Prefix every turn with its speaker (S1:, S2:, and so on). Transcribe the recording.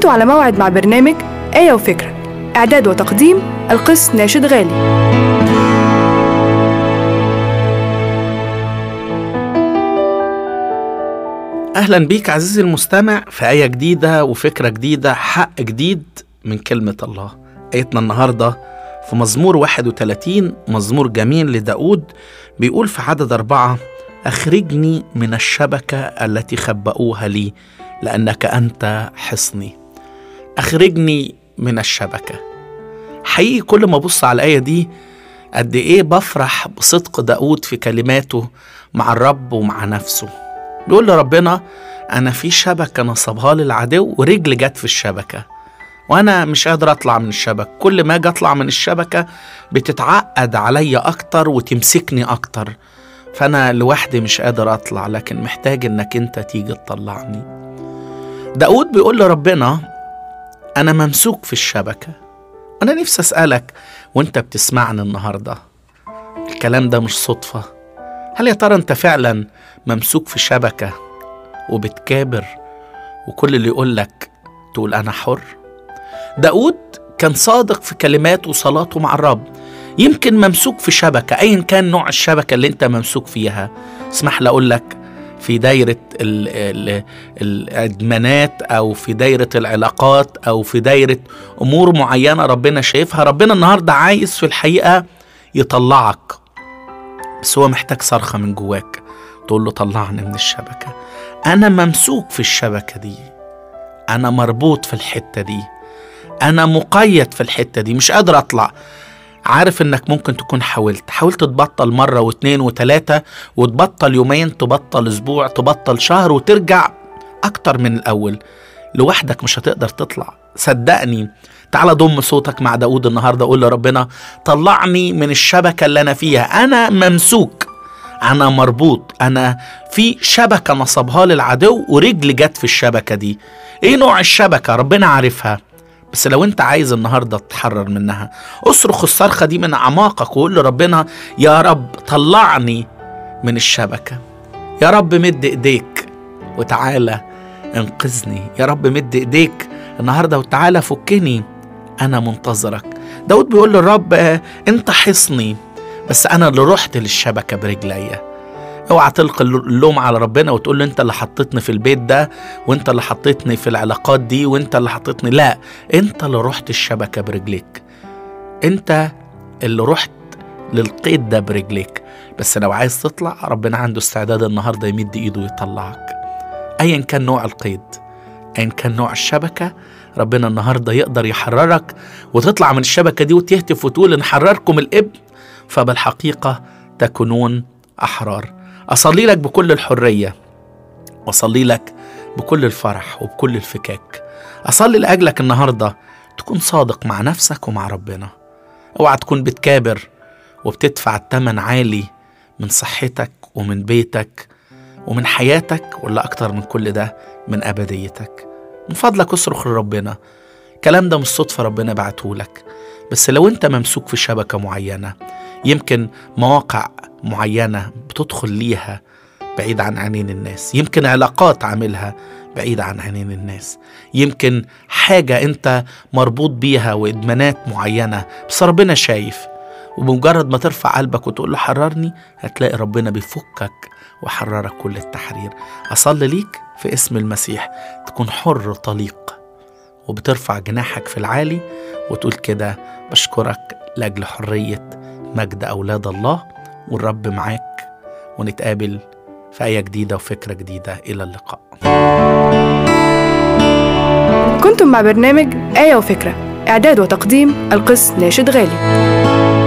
S1: كنتوا على موعد مع برنامج آية وفكرة إعداد وتقديم القس ناشد غالي
S2: أهلا بيك عزيزي المستمع في آية جديدة وفكرة جديدة حق جديد من كلمة الله آيتنا النهاردة في مزمور 31 مزمور جميل لداود بيقول في عدد أربعة أخرجني من الشبكة التي خبأوها لي لأنك أنت حصني أخرجني من الشبكة حقيقي كل ما أبص على الآية دي قد إيه بفرح بصدق داود في كلماته مع الرب ومع نفسه بيقول لربنا أنا في شبكة نصبها لي العدو ورجلي جت في الشبكة وأنا مش قادر أطلع من الشبكة كل ما أجي أطلع من الشبكة بتتعقد عليا أكتر وتمسكني أكتر فأنا لوحدي مش قادر أطلع لكن محتاج إنك أنت تيجي تطلعني داود بيقول لربنا أنا ممسوك في الشبكة أنا نفسي أسألك وأنت بتسمعني النهاردة الكلام ده مش صدفة هل يا ترى أنت فعلا ممسوك في شبكة وبتكابر وكل اللي يقول لك تقول أنا حر داود كان صادق في كلماته وصلاته مع الرب يمكن ممسوك في شبكة أيا كان نوع الشبكة اللي أنت ممسوك فيها اسمح لي أقول لك في دايرة ال ال الإدمانات أو في دايرة العلاقات أو في دايرة أمور معينة ربنا شايفها ربنا النهاردة عايز في الحقيقة يطلعك بس هو محتاج صرخة من جواك تقول له طلعني من الشبكة أنا ممسوك في الشبكة دي أنا مربوط في الحتة دي أنا مقيد في الحتة دي مش قادر أطلع عارف انك ممكن تكون حاولت حاولت تبطل مرة واتنين وتلاتة وتبطل يومين تبطل اسبوع تبطل شهر وترجع اكتر من الاول لوحدك مش هتقدر تطلع صدقني تعال ضم صوتك مع داود النهاردة قول لربنا طلعني من الشبكة اللي أنا فيها أنا ممسوك أنا مربوط أنا في شبكة نصبها لي العدو ورجلي جت في الشبكة دي إيه نوع الشبكة ربنا عارفها بس لو انت عايز النهارده تتحرر منها اصرخ الصرخه دي من اعماقك وقول لربنا يا رب طلعني من الشبكه يا رب مد ايديك وتعالى انقذني يا رب مد ايديك النهارده وتعالى فكني انا منتظرك داود بيقول للرب آه، انت حصني بس انا اللي رحت للشبكه برجليا اوعى تلقي اللوم على ربنا وتقول له انت اللي حطيتني في البيت ده وانت اللي حطيتني في العلاقات دي وانت اللي حطيتني لا انت اللي رحت الشبكه برجليك انت اللي رحت للقيد ده برجليك بس لو عايز تطلع ربنا عنده استعداد النهارده يمد ايده ويطلعك ايا كان نوع القيد ايا كان نوع الشبكه ربنا النهارده يقدر يحررك وتطلع من الشبكه دي وتهتف وتقول ان حرركم الابن فبالحقيقه تكونون احرار اصلي لك بكل الحريه واصلي لك بكل الفرح وبكل الفكاك اصلي لاجلك النهارده تكون صادق مع نفسك ومع ربنا اوعى تكون بتكابر وبتدفع الثمن عالي من صحتك ومن بيتك ومن حياتك ولا اكتر من كل ده من ابديتك من فضلك اصرخ لربنا الكلام ده مش صدفه ربنا بعتهولك بس لو انت ممسوك في شبكه معينه يمكن مواقع معينه بتدخل ليها بعيد عن عينين الناس يمكن علاقات عاملها بعيد عن عينين الناس يمكن حاجة أنت مربوط بيها وإدمانات معينة بس ربنا شايف وبمجرد ما ترفع قلبك وتقول له حررني هتلاقي ربنا بيفكك وحررك كل التحرير أصلي ليك في اسم المسيح تكون حر طليق وبترفع جناحك في العالي وتقول كده بشكرك لأجل حرية مجد أولاد الله والرب معاك ونتقابل في آية جديدة وفكرة جديدة إلى اللقاء
S1: كنتم مع برنامج آية وفكرة إعداد وتقديم القس ناشد غالي